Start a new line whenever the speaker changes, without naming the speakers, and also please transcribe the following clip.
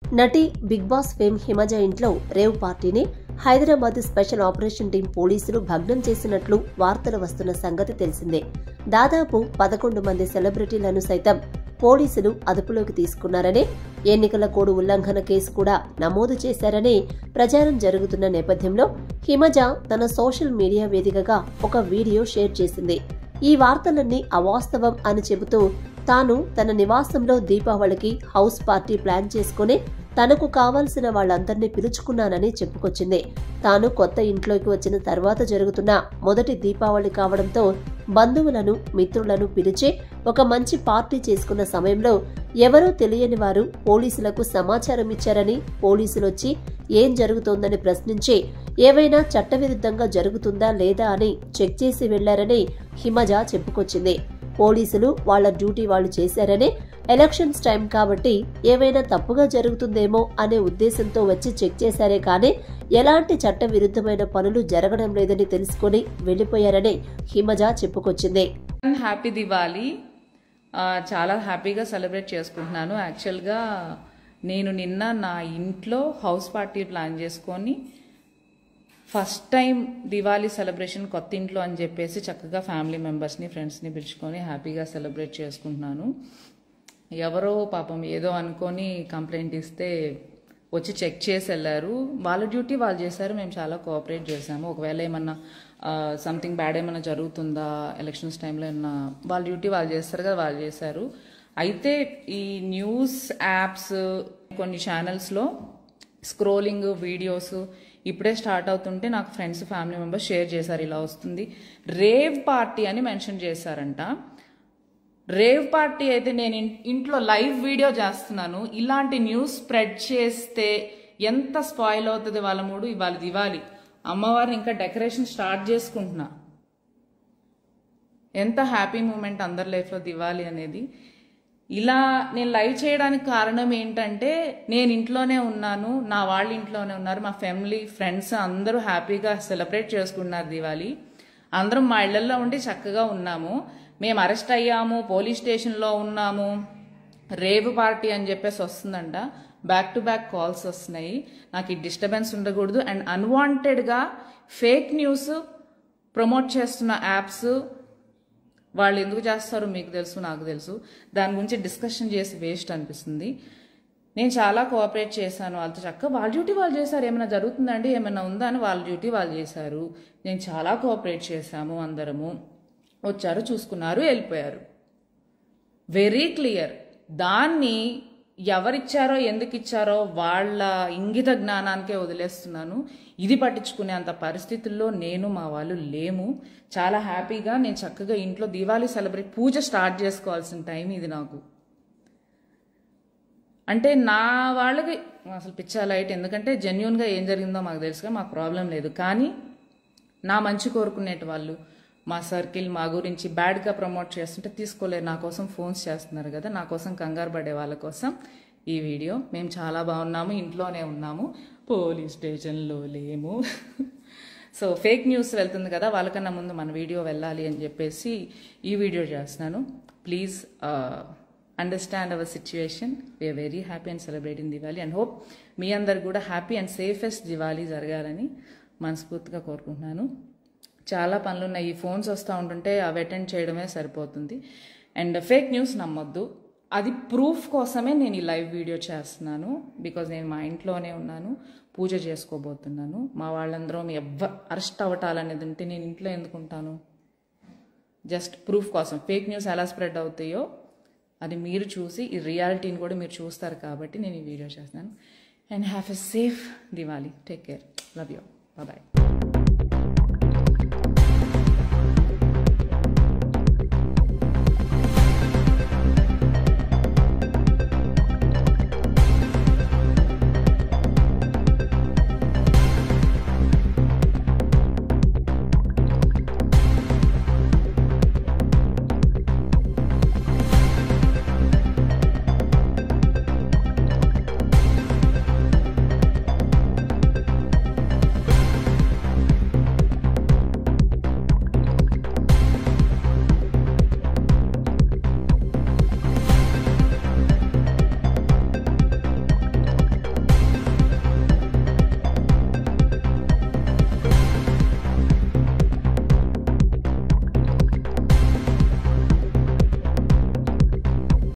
నటి big boss fame Himaja ఇంట్లో rave పార్టీని హైదరాబాద్ స్పెషల్ ఆపరేషన్ టీం పోలీసులు భగ్నం చేసినట్లు వార్తలు వస్తున్న సంగతి తెలిసిందే దాదాపు పదకొండు మంది సెలబ్రిటీలను సైతం పోలీసులు అదుపులోకి తీసుకున్నారని ఎన్నికల కోడ్ ఉల్లంఘన కేసు కూడా నమోదు చేశారని ప్రచారం జరుగుతున్న నేపథ్యంలో హిమజ తన సోషల్ మీడియా వేదికగా ఒక వీడియో షేర్ చేసింది ఈ వార్తలన్నీ అవాస్తవం అని చెబుతూ తాను తన నివాసంలో దీపావళికి హౌస్ పార్టీ ప్లాన్ చేసుకుని తనకు కావాల్సిన వాళ్ళందరినీ పిలుచుకున్నానని చెప్పుకొచ్చింది తాను కొత్త ఇంట్లోకి వచ్చిన తర్వాత జరుగుతున్న మొదటి దీపావళి కావడంతో బంధువులను మిత్రులను పిలిచి ఒక మంచి పార్టీ చేసుకున్న సమయంలో ఎవరో తెలియని వారు పోలీసులకు సమాచారం ఇచ్చారని పోలీసులొచ్చి ఏం జరుగుతోందని ప్రశ్నించి ఏవైనా చట్టవిరుద్ధంగా జరుగుతుందా లేదా అని చెక్ చేసి వెళ్లారని హిమజ చెప్పుకొచ్చింది పోలీసులు వాళ్ల డ్యూటీ వాళ్ళు చేశారని ఎలక్షన్స్ టైం కాబట్టి ఏవైనా తప్పుగా జరుగుతుందేమో అనే ఉద్దేశంతో వచ్చి చెక్ చేశారే కానీ ఎలాంటి చట్ట విరుద్ధమైన పనులు జరగడం లేదని తెలుసుకుని వెళ్లిపోయారని హిమజ చెప్పుకొచ్చింది
హ్యాపీ దివాళీ ఆ, చాలా హ్యాపీగా సెలబ్రేట్ చేసుకుంటున్నాను యాక్చువల్గా నేను నిన్న నా ఇంట్లో హౌస్ పార్టీ ప్లాన్ చేసుకొని ఫస్ట్ టైం దివాళీ సెలబ్రేషన్ కొత్త ఇంట్లో అని చెప్పేసి చక్కగా ఫ్యామిలీ మెంబర్స్ని ఫ్రెండ్స్ని పిలుచుకొని హ్యాపీగా సెలబ్రేట్ చేసుకుంటున్నాను ఎవరో పాపం ఏదో అనుకొని కంప్లైంట్ ఇస్తే వచ్చి చెక్ చేసి వెళ్ళారు వాళ్ళ డ్యూటీ వాళ్ళు చేశారు మేము చాలా కోఆపరేట్ చేశాము ఒకవేళ ఏమన్నా సంథింగ్ బ్యాడ్ ఏమైనా జరుగుతుందా ఎలక్షన్స్ టైంలో ఏమన్నా వాళ్ళ డ్యూటీ వాళ్ళు చేస్తారు కదా వాళ్ళు చేశారు అయితే ఈ న్యూస్ యాప్స్ కొన్ని ఛానల్స్లో స్క్రోలింగ్ వీడియోస్ ఇప్పుడే స్టార్ట్ అవుతుంటే నాకు ఫ్రెండ్స్ ఫ్యామిలీ మెంబర్స్ షేర్ చేశారు ఇలా వస్తుంది రేవ్ పార్టీ అని మెన్షన్ చేశారంట రేవ్ పార్టీ అయితే నేను ఇన్- ఇంట్లో లైవ్ వీడియో చేస్తున్నాను ఇలాంటి న్యూస్ స్ప్రెడ్ చేస్తే ఎంత స్పాయిల్ అవుతుంది వాళ్ళ మూడు ఇవాళ దివాలి అమ్మవారిని ఇంకా డెకరేషన్ స్టార్ట్ చేసుకుంటున్నా ఎంత హ్యాపీ మూమెంట్ అందరి లైఫ్లో దివాలి అనేది ఇలా నేను లైవ్ చేయడానికి కారణం ఏంటంటే నేను ఇంట్లోనే ఉన్నాను నా వాళ్ళు ఇంట్లోనే ఉన్నారు మా ఫ్యామిలీ ఫ్రెండ్స్ అందరూ హ్యాపీగా సెలబ్రేట్ చేసుకున్నారు దివాలి అందరం మా ఇళ్లలో ఉండి చక్కగా ఉన్నాము మేము అరెస్ట్ అయ్యాము పోలీస్ స్టేషన్లో ఉన్నాము రేవ్ పార్టీ అని చెప్పేసి వస్తుందంట బ్యాక్ టు బ్యాక్ కాల్స్ వస్తున్నాయి నాకు ఈ డిస్టర్బెన్స్ ఉండకూడదు అండ్ అన్వాంటెడ్గా ఫేక్ న్యూస్ ప్రమోట్ చేస్తున్న యాప్స్ వాళ్ళు ఎందుకు చేస్తారో మీకు తెలుసు నాకు తెలుసు దాని గురించి డిస్కషన్ చేసి వేస్ట్ అనిపిస్తుంది నేను చాలా కోఆపరేట్ చేశాను వాళ్ళతో చక్కగా వాళ్ళ డ్యూటీ వాళ్ళు చేశారు ఏమైనా జరుగుతుందండి ఏమైనా ఉందా అని వాళ్ళ డ్యూటీ వాళ్ళు చేశారు నేను చాలా కోఆపరేట్ చేశాము అందరము వచ్చారు చూసుకున్నారు వెళ్ళిపోయారు వెరీ క్లియర్ దాన్ని ఎవరిచ్చారో ఎందుకు ఇచ్చారో వాళ్ళ ఇంగిత జ్ఞానానికే వదిలేస్తున్నాను ఇది పట్టించుకునే అంత పరిస్థితుల్లో నేను మా వాళ్ళు లేము చాలా హ్యాపీగా నేను చక్కగా ఇంట్లో దీవాళీ సెలబ్రేట్ పూజ స్టార్ట్ చేసుకోవాల్సిన టైం ఇది నాకు అంటే నా వాళ్ళకి అసలు పిచ్చా లైట్ ఎందుకంటే జెన్యున్గా ఏం జరిగిందో మాకు తెలుసుగా మాకు ప్రాబ్లం లేదు కానీ నా మంచి కోరుకునేటి వాళ్ళు మా సర్కిల్ మా గురించి బ్యాడ్గా ప్రమోట్ చేస్తుంటే తీసుకోలేరు నా కోసం ఫోన్స్ చేస్తున్నారు కదా నా కోసం కంగారు పడే వాళ్ళ కోసం ఈ వీడియో మేము చాలా బాగున్నాము ఇంట్లోనే ఉన్నాము పోలీస్ స్టేషన్లో లేము సో ఫేక్ న్యూస్ వెళ్తుంది కదా వాళ్ళకన్నా ముందు మన వీడియో వెళ్ళాలి అని చెప్పేసి ఈ వీడియో చేస్తున్నాను please understand our situation we are very happy and celebrating Diwali and hope మీ అందరు కూడా హ్యాపీ అండ్ సేఫెస్ట్ దివాళీ జరగాలని మనస్ఫూర్తిగా కోరుకుంటున్నాను చాలా పనులు ఉన్నాయి ఈ ఫోన్స్ వస్తూ ఉంటుంటే అవి అటెండ్ చేయడమే సరిపోతుంది అండ్ ఫేక్ న్యూస్ నమ్మొద్దు అది ప్రూఫ్ కోసమే నేను ఈ లైవ్ వీడియో చేస్తున్నాను బికాజ్ నేను మా ఇంట్లోనే ఉన్నాను పూజ చేసుకోబోతున్నాను మా వాళ్ళందరం ఎవ్వ అరెస్ట్ అవ్వటాలనేది ఉంటే నేను ఇంట్లో ఎందుకుంటాను జస్ట్ ప్రూఫ్ కోసం ఫేక్ న్యూస్ ఎలా స్ప్రెడ్ అవుతాయో అది మీరు చూసి ఈ రియాలిటీని కూడా మీరు చూస్తారు కాబట్టి నేను ఈ వీడియో చేస్తున్నాను and have a safe Diwali take care love you bye